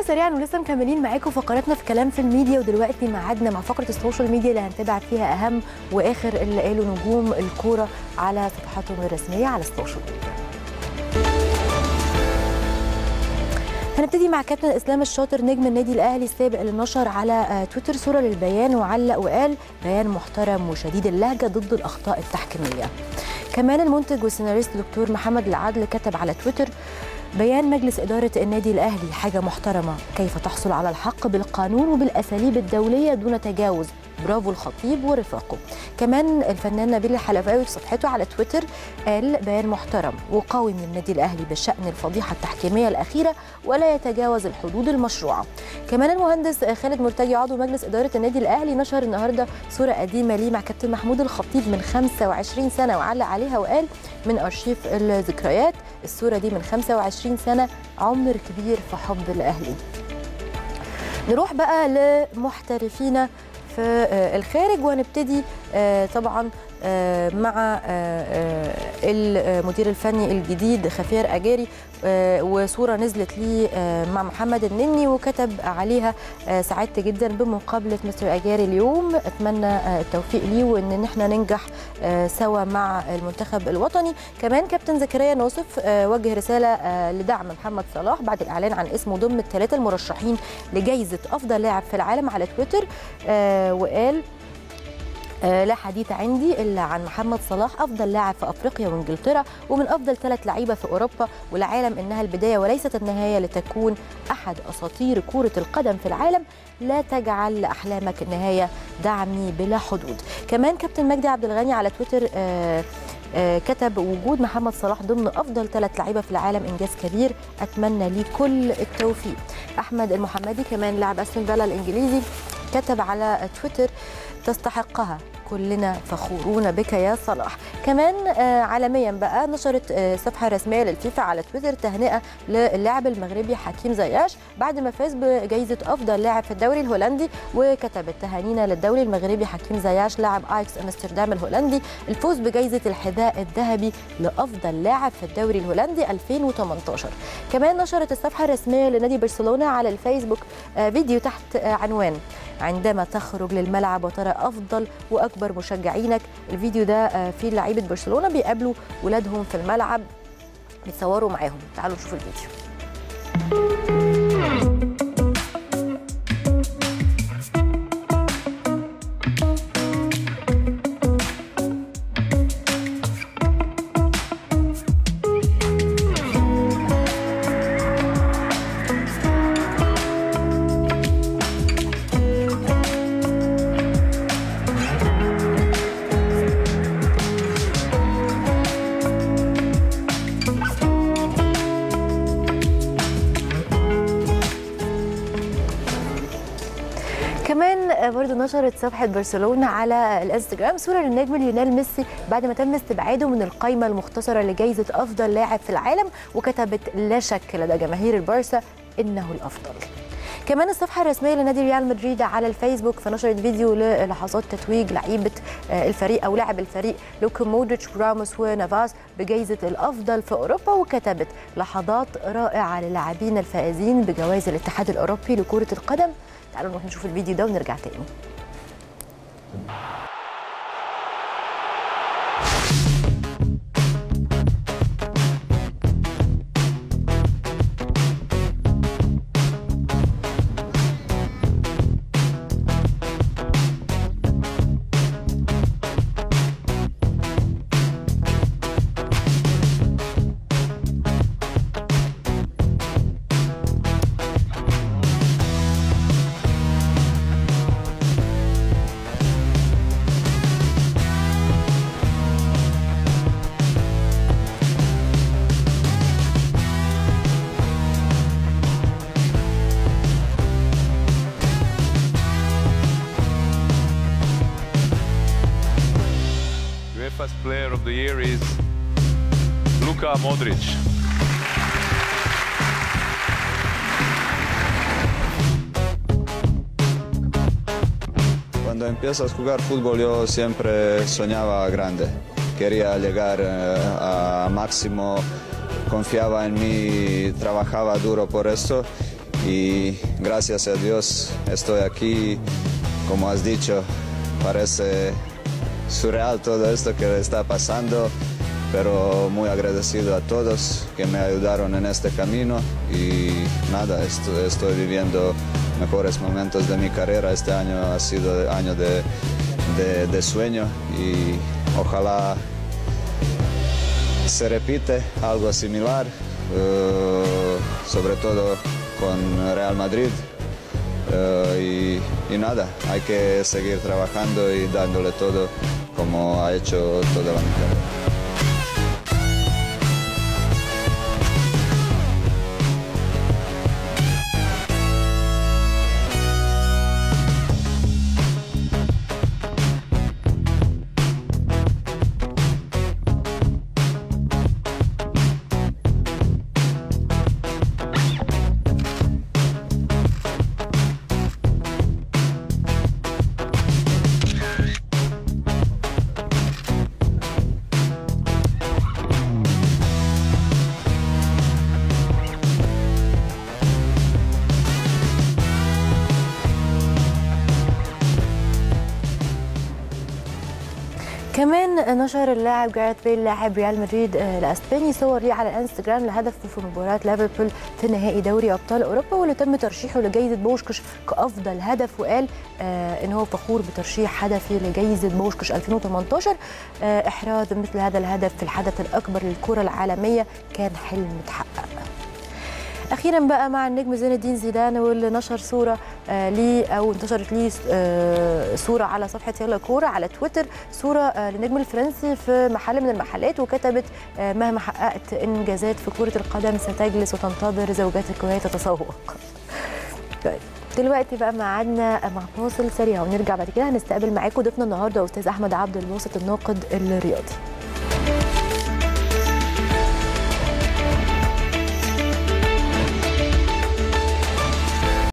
سريعا ولسه مكملين معاكم فقراتنا في كلام في الميديا ودلوقتي ميعادنا مع فقره السوشيال ميديا اللي هنتابع فيها اهم واخر اللي قالوا نجوم الكوره على صفحاتهم الرسميه على السوشيال ميديا. هنبتدي مع كابتن اسلام الشاطر نجم النادي الاهلي السابق اللي نشر على تويتر صوره للبيان وعلق وقال بيان محترم وشديد اللهجه ضد الاخطاء التحكيميه. كمان المنتج والسيناريست دكتور محمد العدل كتب على تويتر بيان مجلس إدارة النادي الأهلي حاجة محترمة كيف تحصل على الحق بالقانون وبالأساليب الدولية دون تجاوز برافو الخطيب ورفاقه كمان الفنان نبيل الحلفاوي في صفحته على تويتر قال بيان محترم وقوي من النادي الأهلي بشأن الفضيحة التحكيمية الأخيرة ولا يتجاوز الحدود المشروعة كمان المهندس خالد مرتجي عضو مجلس إدارة النادي الأهلي نشر النهاردة صورة قديمة ليه مع كابتن محمود الخطيب من 25 سنة وعلق عليها وقال من أرشيف الذكريات الصورة دي من 25 سنة عمر كبير في حب الأهلي نروح بقى لمحترفين في الخارج وهنبتدي طبعا مع المدير الفني الجديد خفير اجاري وصوره نزلت لي مع محمد النني وكتب عليها سعدت جدا بمقابله مستر اجاري اليوم اتمنى التوفيق ليه وان احنا ننجح سوا مع المنتخب الوطني كمان كابتن زكريا ناصف وجه رساله لدعم محمد صلاح بعد الاعلان عن اسمه ضمن الثلاثه المرشحين لجائزه افضل لاعب في العالم على تويتر وقال لا حديث عندي الا عن محمد صلاح افضل لاعب في افريقيا وانجلترا ومن افضل ثلاث لعيبه في اوروبا والعالم انها البدايه وليست النهايه لتكون احد اساطير كره القدم في العالم لا تجعل لاحلامك النهايه دعمني بلا حدود كمان كابتن مجدي عبد الغني على تويتر آه آه كتب وجود محمد صلاح ضمن افضل ثلاث لعيبه في العالم انجاز كبير اتمنى ليه كل التوفيق احمد المحمدي كمان لاعب استون فيلا الانجليزي كتب على تويتر تستحقها كلنا فخورون بك يا صلاح كمان آه عالميا بقى نشرت آه صفحه رسميه للفيفا على تويتر تهنئه للاعب المغربي حكيم زياش بعد ما فاز بجائزه افضل لاعب في الدوري الهولندي وكتبت تهانينا للدوري المغربي حكيم زياش لاعب ايكس امستردام الهولندي الفوز بجائزه الحذاء الذهبي لافضل لاعب في الدوري الهولندي 2018 كمان نشرت الصفحه الرسميه لنادي برشلونه على الفيسبوك آه فيديو تحت عنوان عندما تخرج للملعب وترى افضل واكبر مشجعينك الفيديو ده فيه لعيبه برشلونه بيقابلوا ولادهم في الملعب بيتصوروا معاهم تعالوا نشوف الفيديو كمان برضو نشرت صفحة برشلونة على الانستجرام صورة للنجم ليونيل ميسي بعد ما تم استبعاده من القائمة المختصرة لجائزة أفضل لاعب في العالم وكتبت لا شك لدى جماهير البارسا إنه الأفضل كمان الصفحه الرسميه لنادي ريال مدريد على الفيسبوك فنشرت فيديو للحظات تتويج لعيبه الفريق او لاعب الفريق لوكا مودريتش وراموس ونافاس بجائزه الافضل في اوروبا وكتبت لحظات رائعه للاعبين الفائزين بجوائز الاتحاد الاوروبي لكره القدم تعالوا نروح نشوف الفيديو ده ونرجع تاني UEFA's Player of the Year is Luka Modric. Cuando empiezo a jugar fútbol yo siempre soñaba grande. Quería llegar eh, a máximo, confiaba en mí, trabajaba duro por eso y gracias a Dios estoy aquí, como has dicho, parece surreal todo esto que está pasando, pero muy agradecido a todos que me ayudaron en este camino y nada, esto- estoy viviendo mejores momentos de mi carrera, este año ha sido año de, de- de sueño y ojalá se repite algo similar, eh, sobre todo con Real Madrid. Eh, y, y nada, hay que seguir trabajando y dándole todo como ha hecho toda la mi carrera. كمان نشر اللاعب جاريث بيل لاعب ريال مدريد آه، الاسباني صور ليه على الانستجرام لهدفه في مباراه ليفربول في نهائي دوري ابطال اوروبا واللي تم ترشيحه لجائزه بوشكش كافضل هدف وقال آه ان هو فخور بترشيح هدفي لجائزه بوشكش 2018 آه احراز مثل هذا الهدف في الحدث الاكبر للكره العالميه كان حلم متحقق اخيرا بقى مع النجم زين الدين زيدان واللي نشر صوره آه ليه او انتشرت ليه آه صوره على صفحه يلا كوره على تويتر صوره آه للنجم الفرنسي في محل من المحلات وكتبت آه مهما حققت انجازات في كره القدم ستجلس وتنتظر زوجتك وهي تتسوق طيب دلوقتي بقى ميعادنا مع فاصل سريع ونرجع بعد كده هنستقبل معاكم ضيفنا النهارده استاذ احمد عبد الباسط الناقد الرياضي